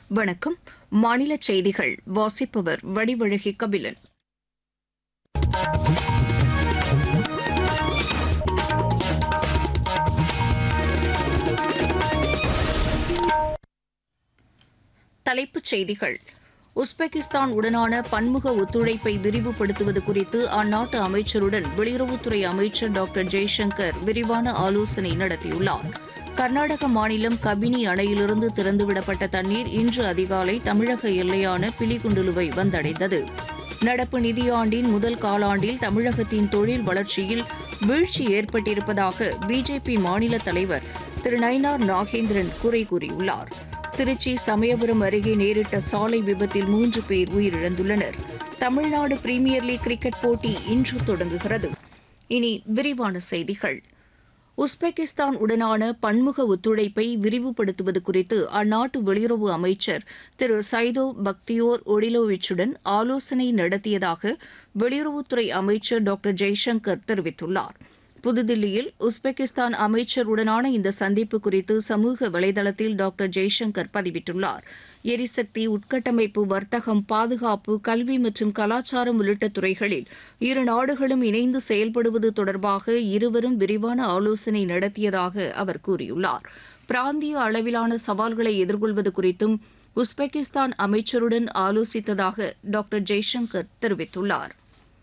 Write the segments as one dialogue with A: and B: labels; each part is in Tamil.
A: வணக்கம் மாநில செய்திகள் வாசிப்பவர் வடிவழகி கபிலன் தலைப்புச் செய்திகள் உஸ்பெகிஸ்தான் உடனான பன்முக ஒத்துழைப்பை விரிவுபடுத்துவது குறித்து அந்நாட்டு அமைச்சருடன் வெளியுறவுத்துறை அமைச்சர் டாக்டர் ஜெய்சங்கர் விரிவான ஆலோசனை நடத்தியுள்ளார் கர்நாடக மாநிலம் கபினி அணையிலிருந்து திறந்துவிடப்பட்ட தண்ணீர் இன்று அதிகாலை தமிழக எல்லையான பிலிகுண்டுலுவை வந்தடைந்தது நடப்பு நிதியாண்டின் முதல் காலாண்டில் தமிழகத்தின் தொழில் வளர்ச்சியில் வீழ்ச்சி ஏற்பட்டிருப்பதாக பிஜேபி மாநில தலைவர் திரு நயினார் நாகேந்திரன் குறை கூறியுள்ளார் திருச்சி சமயபுரம் அருகே நேரிட்ட சாலை விபத்தில் மூன்று பேர் உயிரிழந்துள்ளனர் தமிழ்நாடு பிரீமியர் லீக் கிரிக்கெட் போட்டி இன்று தொடங்குகிறது இனி விரிவான செய்திகள் உஸ்பெகிஸ்தான் உடனான பன்முக ஒத்துழைப்பை விரிவுபடுத்துவது குறித்து அந்நாட்டு வெளியுறவு அமைச்சர் திரு சைதோ பக்தியோர் ஒடிலோவிச்சுடன் ஆலோசனை நடத்தியதாக வெளியுறவுத்துறை அமைச்சர் டாக்டர் ஜெய்சங்கர் தெரிவித்துள்ளார் புதுதில்லியில் உஸ்பெகிஸ்தான் அமைச்சருடனான இந்த சந்திப்பு குறித்து சமூக வலைதளத்தில் டாக்டர் ஜெய்சங்கர் பதிவிட்டுள்ளார் எரிசக்தி உட்கட்டமைப்பு வர்த்தகம் பாதுகாப்பு கல்வி மற்றும் கலாச்சாரம் உள்ளிட்ட துறைகளில் இரு நாடுகளும் இணைந்து செயல்படுவது தொடர்பாக இருவரும் விரிவான ஆலோசனை நடத்தியதாக அவர் கூறியுள்ளார் பிராந்திய அளவிலான சவால்களை எதிர்கொள்வது குறித்தும் உஸ்பெகிஸ்தான் அமைச்சருடன் ஆலோசித்ததாக டாக்டர் ஜெய்சங்கர் தெரிவித்துள்ளார்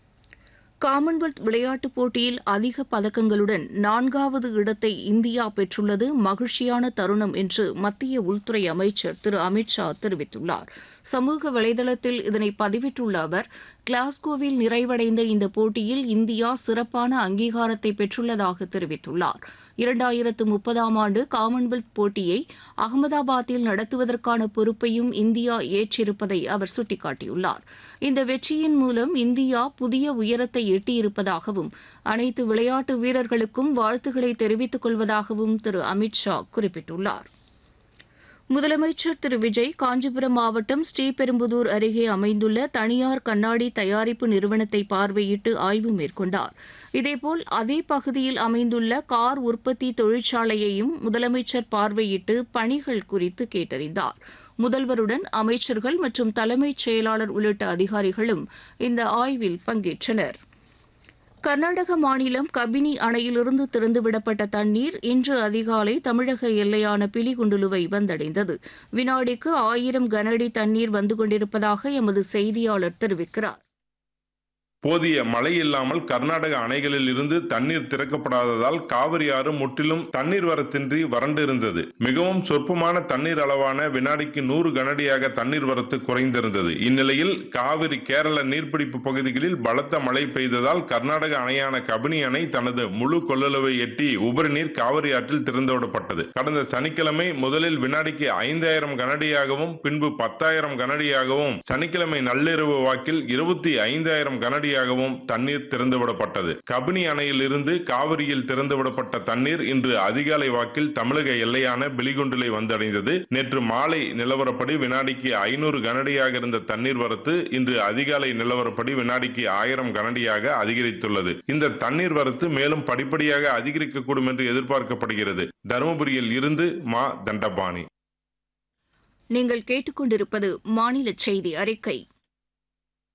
A: காமன்வெல்த் விளையாட்டுப் போட்டியில் அதிக பதக்கங்களுடன் நான்காவது இடத்தை இந்தியா பெற்றுள்ளது மகிழ்ச்சியான தருணம் என்று மத்திய உள்துறை அமைச்சர் திரு அமித் ஷா தெரிவித்துள்ளார் சமூக வலைதளத்தில் இதனை பதிவிட்டுள்ள அவர் கிளாஸ்கோவில் நிறைவடைந்த இந்த போட்டியில் இந்தியா சிறப்பான அங்கீகாரத்தை பெற்றுள்ளதாக தெரிவித்துள்ளார் இரண்டாயிரத்து முப்பதாம் ஆண்டு காமன்வெல்த் போட்டியை அகமதாபாத்தில் நடத்துவதற்கான பொறுப்பையும் இந்தியா ஏற்றிருப்பதை அவர் சுட்டிக்காட்டியுள்ளார் இந்த வெற்றியின் மூலம் இந்தியா புதிய உயரத்தை எட்டியிருப்பதாகவும் அனைத்து விளையாட்டு வீரர்களுக்கும் வாழ்த்துக்களை தெரிவித்துக் கொள்வதாகவும் திரு அமித் ஷா குறிப்பிட்டுள்ளார் முதலமைச்சர் திரு விஜய் காஞ்சிபுரம் மாவட்டம் ஸ்ரீபெரும்புதூர் அருகே அமைந்துள்ள தனியார் கண்ணாடி தயாரிப்பு நிறுவனத்தை பார்வையிட்டு ஆய்வு மேற்கொண்டார் இதேபோல் அதே பகுதியில் அமைந்துள்ள கார் உற்பத்தி தொழிற்சாலையையும் முதலமைச்சர் பார்வையிட்டு பணிகள் குறித்து கேட்டறிந்தார் முதல்வருடன் அமைச்சர்கள் மற்றும் தலைமைச் செயலாளர் உள்ளிட்ட அதிகாரிகளும் இந்த ஆய்வில் பங்கேற்றனர் கர்நாடக மாநிலம் கபினி அணையிலிருந்து திறந்துவிடப்பட்ட தண்ணீர் இன்று அதிகாலை தமிழக எல்லையான பிலிகுண்டுலுவை வந்தடைந்தது வினாடிக்கு ஆயிரம் கனஅடி தண்ணீர் வந்து கொண்டிருப்பதாக எமது செய்தியாளர் தெரிவிக்கிறார்
B: போதிய மழை இல்லாமல் கர்நாடக அணைகளில் இருந்து தண்ணீர் திறக்கப்படாததால் காவிரி ஆறு முற்றிலும் தண்ணீர் வரத்தின்றி வறண்டு இருந்தது மிகவும் சொற்பமான தண்ணீர் அளவான வினாடிக்கு நூறு கனடியாக தண்ணீர் வரத்து குறைந்திருந்தது இந்நிலையில் காவிரி கேரள நீர்பிடிப்பு பகுதிகளில் பலத்த மழை பெய்ததால் கர்நாடக அணையான கபினி அணை தனது முழு கொள்ளளவை எட்டி உபரி நீர் காவிரி ஆற்றில் திறந்துவிடப்பட்டது கடந்த சனிக்கிழமை முதலில் வினாடிக்கு ஐந்தாயிரம் கனடியாகவும் பின்பு பத்தாயிரம் கனடியாகவும் சனிக்கிழமை நள்ளிரவு வாக்கில் இருபத்தி ஐந்தாயிரம் கனடி உடனடியாகவும் தண்ணீர் திறந்துவிடப்பட்டது கபினி அணையில் இருந்து காவிரியில் திறந்துவிடப்பட்ட தண்ணீர் இன்று அதிகாலை வாக்கில் தமிழக எல்லையான பிலிகுண்டிலை வந்தடைந்தது நேற்று மாலை நிலவரப்படி வினாடிக்கு ஐநூறு கனடியாக இருந்த தண்ணீர் வரத்து இன்று அதிகாலை நிலவரப்படி வினாடிக்கு ஆயிரம் கனடியாக அதிகரித்துள்ளது இந்த தண்ணீர் வரத்து மேலும் படிப்படியாக அதிகரிக்கக்கூடும் என்று எதிர்பார்க்கப்படுகிறது தருமபுரியில் இருந்து மா தண்டபாணி
A: நீங்கள் கேட்டுக்கொண்டிருப்பது மாநில செய்தி அறிக்கை